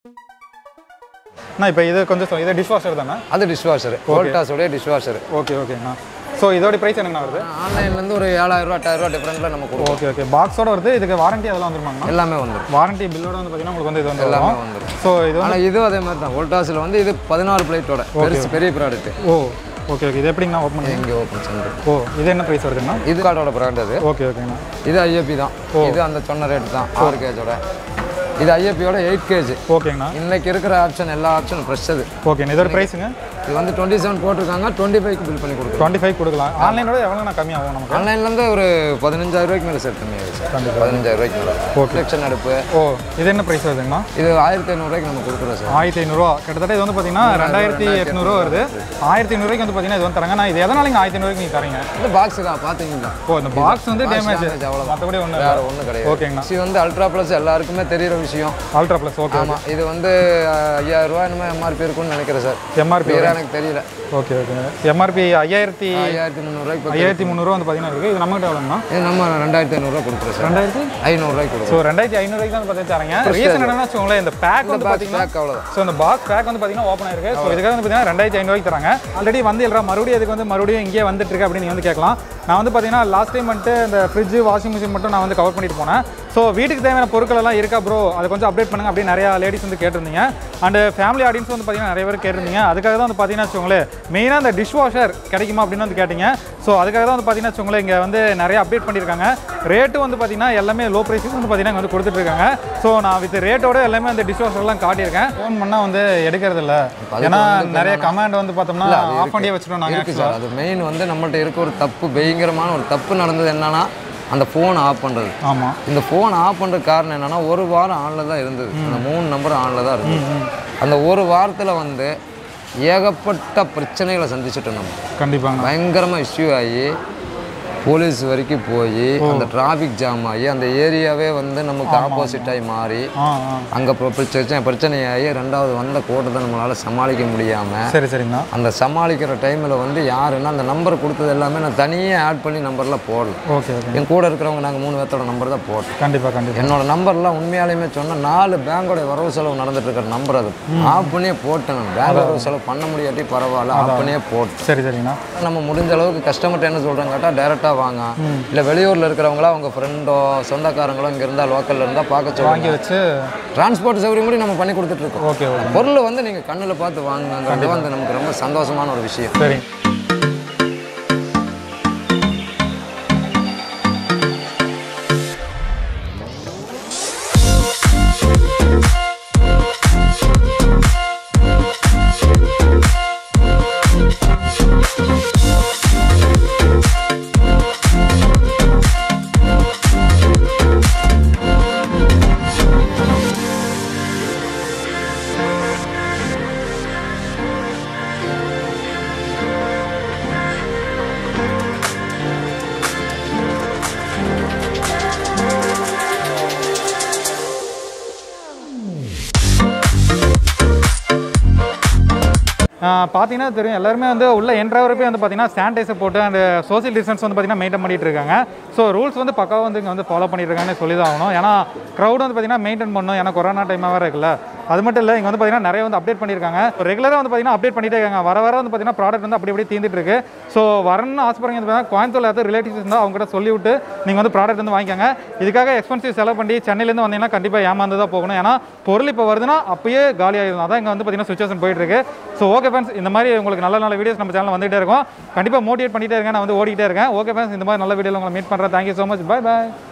அண்ணா இப்போ இது கொஞ்சம் சொல் இது டிஷ் வாஷர் தானே அது டிஷ்வாஷர் வோல்டாஸோடைய டிஷ்வாஷர் ஓகே ஓகேண்ணா ஸோ இதோட ப்ரைஸ் என்னங்கண்ணா வருது ஆன்லைன்லேருந்து ஒரு ஏழாயிரம் ரூபா எட்டாயிரம் ரூபா டிஃப்ரெண்ட்டில் நம்ம கொடுப்போம் ஓகே ஓகே பாக்ஸோட வருது இதுக்கு வாரண்டி அதெல்லாம் வந்துருமாங்கண்ணா எல்லாமே வந்துடும் வாரண்டி பில்லோட வந்து பார்த்தீங்கன்னா உங்களுக்கு வந்து இது வந்து எல்லாமே வரும் வந்துடும் ஸோ இது வந்து ஆனால் இதுவும் அதே மாதிரி தான் வோல்டாஸில் வந்து இது பதினாறு பிளேட்டோட பெருசு பெரிய ப்ராடக்ட் ஓ ஓகே ஓகே இது எப்படிங்கண்ணா ஓப்பன் பண்ணி இங்கே ஓப்பன் சென்டர் ஓ இது என்ன ப்ரைஸ் வருதுங்கண்ணா இது கார்டோட பிராண்ட் அது ஓகே ஓகேண்ணா இது ஐஎப்பி தான் இது அந்த சொன்ன ரேட் தான் ஆறு கேஜோட இது ஐஎப்பியோட எயிட் கேஜ் ஓகேங்கண்ணா இன்னைக்கு இருக்கிற ஆப்ஷன் எல்லா ஆப்ஷனும் ஃப்ரெஷ் அது ஓகேண்ணா இதோட ப்ரைஸுங்க இது வந்து டுவெண்ட்டி செவன் போட்டிருக்காங்க டுவெண்ட்டி ஃபைவ் பில் பண்ணி கொடுக்குறோம் டுவெண்ட்டி ஃபைவ் கொடுக்கலாம் ஆன்லைனோட எவ்வளோண்ணா கம்மியாகும் நமக்கு ஆன்லைன்லேருந்து ஒரு பதினஞ்சாயிரம் ரூபாய்க்கு மேலே செட் பண்ணி சார் பதினஞ்சாயிரம் ரூபாய்க்கு மேலே செக்ஷன் அடுப்பு ஓ இது என்ன ப்ரைஸ் வருதுங்கண்ணா இது ஆயிரத்தி ஐநூறுரூவாய்க்கு நம்ம கொடுக்குறோம் சார் ஆயிரத்தி ஐநூறுரூவா கிட்டத்தட்ட இது வந்து பார்த்தீங்கன்னா ரெண்டாயிரத்தி எட்நூறுவா வருது ஆயிரத்தி ஐநூறுவாய்க்கு வந்து பார்த்தீங்கன்னா இது வந்து தரங்க நான் இது எதனால இங்கே ஆயிரத்தி ஐநூறுவாய்க்கு நீங்கள் தரீங்க இது பாக்ஸ் தான் பார்த்தீங்களா ஓ இந்த பாக்ஸ் வந்து டேமேஜ் damage அவ்வளவுதான். மற்றபடி ஒன்று வேற ஒன்றும் கிடையாது ஓகேங்கண்ணா இது வந்து அல்ட்ரா ப்ளஸ் எல்லாருக்குமே தெரியிற விஷயம் அல்ட்ரா ப்ளஸ் ஓகே ஆமாம் இது வந்து ஐயாயிரம் ரூபாய் என்னமோ எம்ஆர்பி இருக்கும்னு நினைக்கிறேன் சார் எம்ஆர்பி பேரா எனக்கு தெரியல ஓகே ஓகே எம்ஆர்பி ஐயாயிரத்தி ஐயாயிரத்தி முந்நூறுரூவாய்க்கு ஐயாயிரத்தி முந்நூறுவா வந்து பார்த்தீங்கன்னா இருக்குது இது நம்மகிட்ட எவ்வளோங்கண்ணா இது நம்ம ரெண்டாயிரத்தி ஐநூறுரூவா கொடுக்குறோம் சார் ரெண்டாயிரத்தி ஐநூறுரூவாய்க்கு கொடுக்குறோம் ஸோ ரெண்டாயிரத்தி ஐநூறுவாய்க்கு தான் பார்த்து தரீங்க ரீசன் என்னன்னா வச்சுக்கோங்களேன் இந்த பேக் வந்து பார்த்தீங்கன்னா பேக் அவ்வளோதான் ஸோ இந்த பாக்ஸ் பேக் வந்து பார்த்தீங்கன்னா ஓப்பன் ஆயிருக்கு ஸோ இதுக்காக வந்து பார்த்தீங்கன்னா ரெண்டாயிரத்தி ஐநூறுவாய்க்கு தராங்க ஆல்ரெடி வந்து இல்லைடா மறுபடியும் இதுக்கு வந்து மறுபடியும் இங்கே வந்துட்டு இருக்கு அப்படின்னு நீங்கள் வந்து கேட்கலாம் நான் வந்து பார்த்தீங்கன்னா லாஸ்ட் டைம் வந்துட்டு இந்த ஃப்ரிட்ஜ் வாஷிங் மிஷின் மட்டும் நான் வந்து கவர் பண்ணிட்டு போனேன் ஸோ வீட்டுக்கு தேவையான பொருட்கள் எல்லாம் இருக்கா ப்ரோ அதை கொஞ்சம் அப்டேட் பண்ணுங்க அப்படின்னு நிறையா லேடிஸ் வந்து கேட்டிருந்தீங்க அண்ட் ஃபேமிலி ஆடியன்ஸ் வந்து பார்த்தீங்கன்னா நிறைய பேர் கேட்டிருந்தீங்க அதுக்காக தான் வந்து பார்த்தீங்கன்னா வச்சுக்கோங்களேன் மெயினாக இந்த டிஷ் வாஷர் கிடைக்குமா அப்படின்னு வந்து கேட்டிங்க ஸோ அதுக்காக தான் வந்து பார்த்தீங்கன்னா வச்சுக்கோங்களேன் இங்கே வந்து நிறைய அப்டேட் பண்ணியிருக்காங்க ரேட்டு வந்து பார்த்தீங்கன்னா எல்லாமே லோ ப்ரைஸுக்கு வந்து பார்த்தீங்கன்னா இங்க வந்து கொடுத்துட்டு இருக்காங்க ஸோ நான் வித் ரேட்டோட எல்லாமே அந்த டிஷ் வாஷர்லாம் காட்டியிருக்கேன் ஃபோன் பண்ணால் வந்து எடுக்கிறது இல்லை ஏன்னா நிறைய கமாண்ட் வந்து பார்த்தோம்னா ஆஃப் பண்ணியே வச்சுட்டோம் நாங்கள் இருக்கு சார் அது மெயின் வந்து நம்மள்ட்ட இருக்க ஒரு தப்பு பயங்கரமான ஒரு தப்பு நடந்தது என்னன்னா அந்த ஃபோன் ஆஃப் பண்ணுறது ஆமாம் இந்த ஃபோன் ஆஃப் பண்ணுற காரணம் என்னன்னா ஒரு வாரம் ஆனில் தான் இருந்தது அந்த மூணு நம்பர் ஆனில் தான் இருந்தது அந்த ஒரு வாரத்தில் வந்து ஏகப்பட்ட பிரச்சனைகளை சந்திச்சுட்டோம் நம்ம கண்டிப்பாங்க பயங்கரமாக இஷ்யூ ஆகி போலீஸ் வரைக்கும் போய் அந்த டிராஃபிக் ஜாம் ஆகி அந்த ஏரியாவே வந்து நமக்கு ஆப்போசிட் ஆகி மாறி ஆ ஆ அங்கே பிரச்சனை பிரச்சனையாகி ரெண்டாவது வந்த கூட்டத்தை நம்மளால் சமாளிக்க முடியாமல் சரி சரிங்கண்ணா அந்த சமாளிக்கிற டைமில் வந்து யாருன்னா அந்த நம்பர் கொடுத்தது எல்லாமே நான் தனியாக ஆட் பண்ணி நம்பர்லாம் போடல ஓகே ஓகே என் கூட இருக்கிறவங்க நாங்கள் மூணு பேர்த்தோட நம்பர் தான் போட்டோம் கண்டிப்பாக கண்டிப்பாக என்னோட நம்பர்லாம் உண்மையாலுமே சொன்னால் நாலு பேங்கோட வரவு செலவு நடந்துட்டு இருக்கிற நம்பர் அது ஆஃப் பண்ணியே போட்டேன் நான் பேங்க் வரவு செலவு பண்ண முடியாட்டி பரவாயில்ல ஆஃப் பண்ணியே போட்டேன் சரி சரிங்கண்ணா நம்ம முடிஞ்ச அளவுக்கு கஸ்டமர்கிட்ட என்ன சொல்கிறாங்க கேட்டால் டேரெக்டாக வாங்க இல்லை வெளியூரில் இருக்கிறவங்களா அவங்க ஃப்ரெண்டோ சொந்தக்காரங்களோ இங்கே இருந்தால் லோக்கலில் இருந்தால் பார்க்க வாங்கி சொல்லுவாங்க வச்சு டிரான்ஸ்போர்ட் சௌகரியம் கூட நம்ம பண்ணி கொடுத்துட்ருக்கோம் ஓகே ஓகே பொருள் வந்து நீங்கள் கண்ணில் பார்த்து வாங்குங்கிறது வந்து நமக்கு ரொம்ப சந்தோஷமான ஒரு விஷயம் சரி பார்த்தீங்கன்னா தெரியும் எல்லாருமே வந்து உள்ள என்ட்ரவரப்பே வந்து பார்த்தீங்கன்னா சானிடைசர் போட்டு அந்த சோஷியல் டிஸ்டன்ஸ் வந்து பார்த்தீங்கன்னா மெயின்டைன் பண்ணிட்டு இருக்காங்க ஸோ ரூல்ஸ் வந்து பக்காவாக வந்து இங்கே வந்து ஃபாலோ பண்ணிட்டு இருக்காங்கன்னு சொல்லி தான் ஆகணும் ஏன்னா க்ரௌட் வந்து பார்த்தீங்கன்னா மெயின்டைன் பண்ணணும் ஏன்னா கொரோனா டைமாக வேறு இருக்குல்ல அது மட்டும் இல்லை இங்கே வந்து பார்த்தீங்கன்னா நிறைய வந்து அப்டேட் பண்ணியிருக்காங்க ரெகுலராக வந்து பார்த்தீங்கன்னா அப்டேட் பண்ணிட்டே இருக்காங்க வர வர வந்து பார்த்தீங்கன்னா ப்ராடக்ட் வந்து அப்படி அப்படியே தீர்ந்துட்டு இருக்கு ஸோ வரணும்னு ஆசைப்படுறீங்க வந்து பார்த்தீங்கன்னா கோயம்புத்தூர்ல ஏதாவது ரிலேட்டிவ்ஸ் இருந்தால் அவங்க கிட்ட சொல்லி விட்டு நீங்கள் வந்து ப்ராடக்ட் வந்து வாங்கிக்கோங்க இதுக்காக எக்ஸ்பென்சிவ் செலவு பண்ணி சென்னையிலேருந்து வந்தீங்கன்னா கண்டிப்பாக ஏமாந்து தான் போகணும் ஏன்னா பொருள் இப்போ வருதுன்னா அப்பயே காலி ஆயிடும் அதான் இங்கே வந்து பார்த்தீங்கன்னா சுச்சுவேஷன் போயிட்டு இருக்கு ஸோ ஓகே ஃப்ரெண்ட்ஸ் இந்த மாதிரி உங்களுக்கு நல்ல நல்ல வீடியோஸ் நம்ம சேனல் வந்துகிட்டே இருக்கும் கண்டிப்பாக மோட்டிவேட் பண்ணிட்டே இருக்கேன் நான் வந்து ஓடிக்கிட்டே இருக்கேன் ஓகே ஃப்ரெண்ட்ஸ் இந்த மாதிரி நல்ல வீடியோவில் உங்களை மீட் பண்ணுறேன் thank you so much bye by